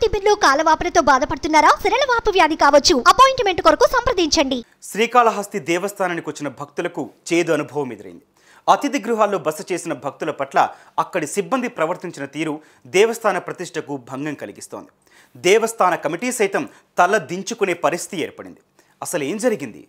తిమ్మిర్లు కాలవాపులతో బాధపడుతున్నారా సిరలవాపు వ్యాధి కావచ్చు అపాయింట్మెంట్ కొరకు సంప్రదించండి శ్రీకాళహస్తి దేవస్థానానికి వచ్చిన భక్తులకు చేదు అనుభవం ఎదురైంది అతిథి గృహాల్లో బస చేసిన భక్తుల పట్ల అక్కడి సిబ్బంది ప్రవర్తించిన తీరు దేవస్థాన ప్రతిష్టకు భంగం కలిగిస్తోంది దేవస్థాన కమిటీ సైతం తల దించుకునే పరిస్థితి ఏర్పడింది అసలు ఏం జరిగింది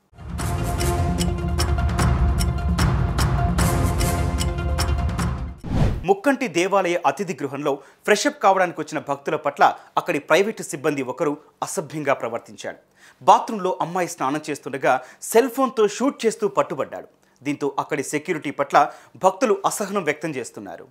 ముక్కంటి దేవాలయ అతిథి గృహంలో ఫ్రెషప్ కావడానికి వచ్చిన భక్తుల పట్ల అక్కడి ప్రైవేటు సిబ్బంది ఒకరు అసభ్యంగా ప్రవర్తించాడు బాత్రూంలో అమ్మాయి స్నానం చేస్తుండగా సెల్ ఫోన్తో షూట్ చేస్తూ పట్టుబడ్డాడు దీంతో అక్కడి సెక్యూరిటీ పట్ల భక్తులు అసహనం వ్యక్తం చేస్తున్నారు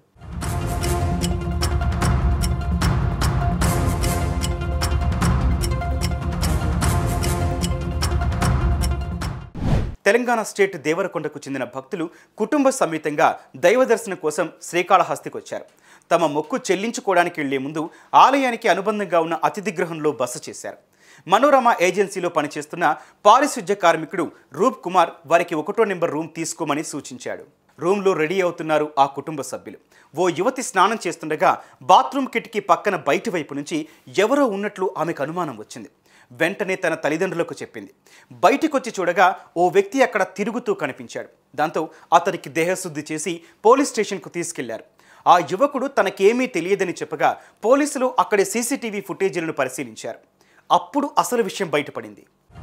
తెలంగాణ స్టేట్ దేవరకొండకు చెందిన భక్తులు కుటుంబ సమేతంగా దైవ దర్శనం కోసం శ్రీకాళహస్తికి వచ్చారు తమ మొక్కు చెల్లించుకోవడానికి వెళ్లే ముందు ఆలయానికి అనుబంధంగా ఉన్న అతిథి గృహంలో బస చేశారు మనోరమ ఏజెన్సీలో పనిచేస్తున్న పారిశుధ్య కార్మికుడు రూప్ కుమార్ వారికి ఒకటో నెంబర్ రూమ్ తీసుకోమని సూచించాడు రూమ్లో రెడీ అవుతున్నారు ఆ కుటుంబ సభ్యులు ఓ యువతి స్నానం చేస్తుండగా బాత్రూమ్ కిటికీ పక్కన బయటి వైపు నుంచి ఎవరో ఉన్నట్లు ఆమెకు అనుమానం వచ్చింది వెంటనే తన తల్లిదండ్రులకు చెప్పింది బయటికొచ్చి చూడగా ఓ వ్యక్తి అక్కడ తిరుగుతూ కనిపించాడు దాంతో అతనికి దేహశుద్ధి చేసి పోలీస్ స్టేషన్కు తీసుకెళ్లారు ఆ యువకుడు తనకేమీ తెలియదని చెప్పగా పోలీసులు అక్కడి సీసీటీవీ ఫుటేజీలను పరిశీలించారు అప్పుడు అసలు విషయం బయటపడింది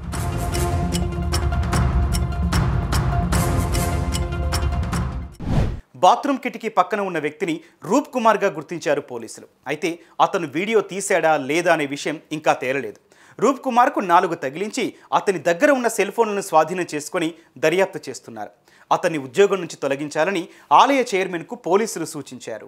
బాత్రూమ్ కిటికీ పక్కన ఉన్న వ్యక్తిని రూప్ కుమార్గా గుర్తించారు పోలీసులు అయితే అతను వీడియో తీశాడా లేదా అనే విషయం ఇంకా తేలలేదు రూప్ కుమార్కు నాలుగు తగిలించి అతని దగ్గర ఉన్న సెల్ ఫోన్లను స్వాధీనం చేసుకొని దర్యాప్తు చేస్తున్నారు అతన్ని ఉద్యోగం నుంచి తొలగించాలని ఆలయ చైర్మన్కు పోలీసులు సూచించారు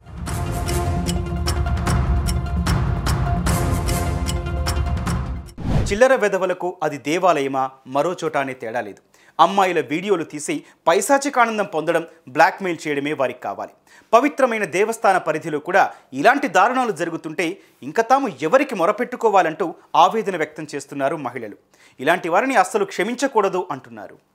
చిల్లర వెధవలకు అది దేవాలయమా మరో చోట అనే తేడా లేదు అమ్మాయిల వీడియోలు తీసి పైశాచిక ఆనందం పొందడం బ్లాక్మెయిల్ చేయడమే వారికి కావాలి పవిత్రమైన దేవస్థాన పరిధిలో కూడా ఇలాంటి దారుణాలు జరుగుతుంటే ఇంకా తాము ఎవరికి మొరపెట్టుకోవాలంటూ ఆవేదన వ్యక్తం చేస్తున్నారు మహిళలు ఇలాంటి వారిని అస్సలు క్షమించకూడదు అంటున్నారు